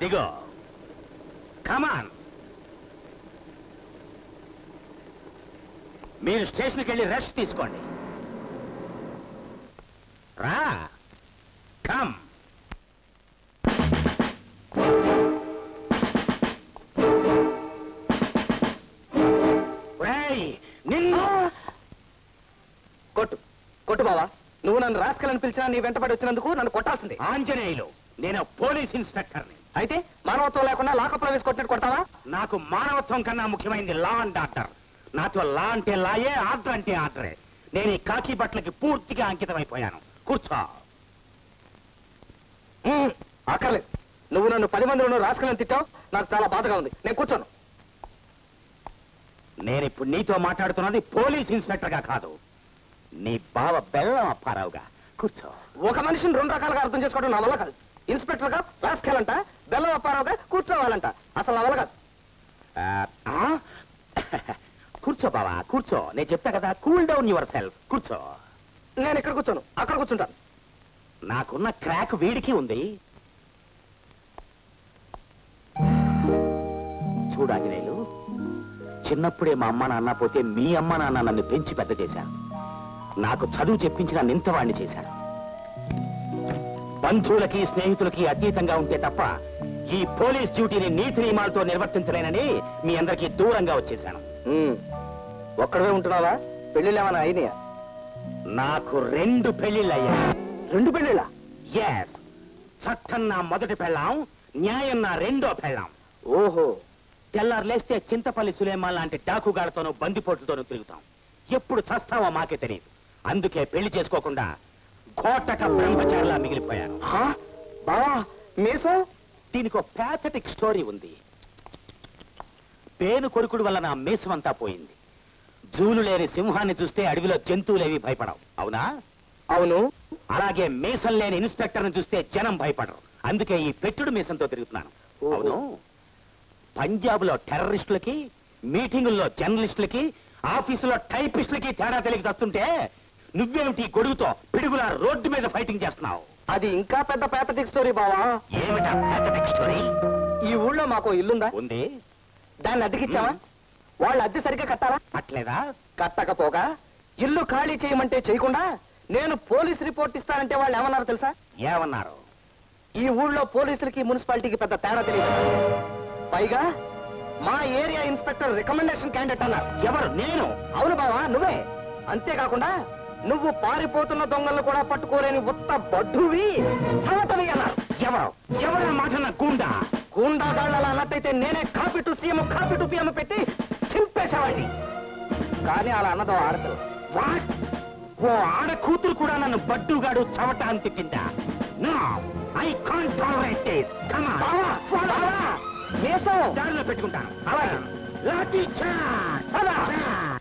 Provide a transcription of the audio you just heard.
దిగో కమాన్ మీరు స్టేషన్కి వెళ్ళి రెస్ట్ తీసుకోండి రా కమ్ నిన్ను కొట్టు కొట్టు బావా నువ్వు నన్ను రాసుకెళ్ళని పిలిచినా నీ వెంటబడి వచ్చినందుకు నన్ను కొట్టాల్సింది ఆంజనేయులు నేను పోలీస్ ఇన్స్పెక్టర్ని అయితే మానవత్వం లేకుండా లాకప్లో వేసి కొట్టినట్టు కొడతావా నాకు మానవత్వం కన్నా ముఖ్యమైనది లా అండ్ ఆర్డర్ నాతో లా అంటే లాయే ఆర్డర్ అంటే ఆర్డరే నేను ఈ కాకి బట్టలకి పూర్తిగా అంకితమైపోయాను కూర్చో ఉమ్, అక్కర్లేదు నువ్వు నన్ను పది మందిలో రాసుకెళ్ళని తిట్టావు నాకు చాలా బాధగా ఉంది నేను కూర్చోను నేను ఇప్పుడు నీతో మాట్లాడుతున్నది పోలీస్ ఇన్స్పెక్టర్ గా కాదు నీ బావ బెల్లం అప్పారావుగా కూర్చో ఒక మనిషిని రెండు రకాలుగా అర్థం చేసుకోవడం నా వల్ల కాదు ఇన్స్పెక్టర్ గా రాసుకెళ్ళంట బెల్లం అప్పారావుగా కూర్చోవాలంట అసలు నా వల్ల కాదు ఆ, ఆ? కూర్చో బావా కూర్చో నేను చెప్తా కదా కూల్ డౌన్ యువర్ సెల్ఫ్ కూర్చో నేను ఇక్కడ కూర్చోను అక్కడ కూర్చుంటాను నాకున్న క్రాక్ వీడికి ఉంది చూడాంజనేయులు చిన్నప్పుడే మా అమ్మ నాన్న పోతే మీ అమ్మ నాన్న నన్ను పెంచి పెద్ద చేశారు నాకు చదువు చెప్పించిన నింతవాణ్ణి చేశారు బంధువులకి స్నేహితులకి అతీతంగా ఉంటే తప్ప ఈ పోలీస్ డ్యూటీని నీతి నియమాలతో నిర్వర్తించలేనని మీ అందరికీ దూరంగా వచ్చేశాను ఉమ్, ఒక్కడవే ఉంటున్నావా పెళ్ళిళ్ళు ఏమైనా అయినాయా నాకు రెండు పెళ్లిళ్ళయ్యాయి రెండు పెళ్ళిళ్ళా ఎస్ చట్టం నా మొదటి పెళ్ళాం న్యాయం నా రెండో పెళ్ళాం ఓహో తెల్లారు లేస్తే చింతపల్లి సులేమాన్ లాంటి డాకుగాడతోనూ బందిపోట్లతోనూ తిరుగుతాం ఎప్పుడు చస్తావో మాకే తెలియదు అందుకే పెళ్లి చేసుకోకుండా కోటక బ్రహ్మచారిలా మిగిలిపోయాను ఆ? బావా మీసం దీనికి ఒక ప్యాథటిక్ స్టోరీ ఉంది పేను కొరుకుడు వల్ల నా మేసమంతా పోయింది జూలు లేని సింహాన్ని చూస్తే అడవిలో జంతువులేవి భయపడవు అవునా అవును అలాగే మీసం లేని ఇన్స్పెక్టర్ని చూస్తే జనం భయపడరు అందుకే ఈ పెట్టుడు మీసంతో తిరుగుతున్నాను ఓహో. అవును పంజాబ్ లో టెర్రరిస్టులకి మీటింగుల్లో జర్నలిస్టులకి ఆఫీసులో టైపిస్టులకి తేడా తెలియక వస్తుంటే నువ్వేమిటి ఈ గొడుగుతో పిడుగుల రోడ్డు మీద ఫైటింగ్ చేస్తున్నావు అది ఇంకా పెద్ద ప్యాథటిక్ స్టోరీ బావా ఏమిటా pathetic స్టోరీ ఈ ఊళ్ళో మాకు ఇల్లుందా ఉంది దాన్ని అద్దెకిచ్చావా వాళ్ళు అద్దె సరిగ్గా కట్టాలా అట్లేదా కట్టకపోగా ఇల్లు ఖాళీ చేయమంటే చేయకుండా నేను పోలీస్ రిపోర్ట్ ఇస్తానంటే వాళ్ళు ఏమన్నారో తెలుసా ఏమన్నారు ఈ ఊళ్ళో పోలీసులకి మున్సిపాలిటీకి పెద్ద తేడా తెలియదు పైగా మా ఏరియా ఇన్స్పెక్టర్ రికమెండేషన్ క్యాండిడేట్ అన్నారు ఎవరు నేను అవును బావా నువ్వే అంతేకాకుండా నువ్వు పారిపోతున్న దొంగలను కూడా పట్టుకోలేని ఉత్త బడ్డువి చవటవి అన్నారు ఎవరు ఎవరు మాట నా గుండా గూండాగాళ్ళు అలా అన్నట్టయితే నేనే copy to CM copy to PM పెట్టి చింపేసేవాడిని కానీ అలా అన్నదో ఆడపిల్ల వాట్ ఓ ఆడ కూతురు కూడా నన్ను బడ్డుగాడు చవట అని తిట్టిందా no I can't tolerate this come బావా, బావా, మీసం. దారిలో పెట్టుకుంటాను అలాగే. లాఠీ చార్జ్ పద. చార్జ్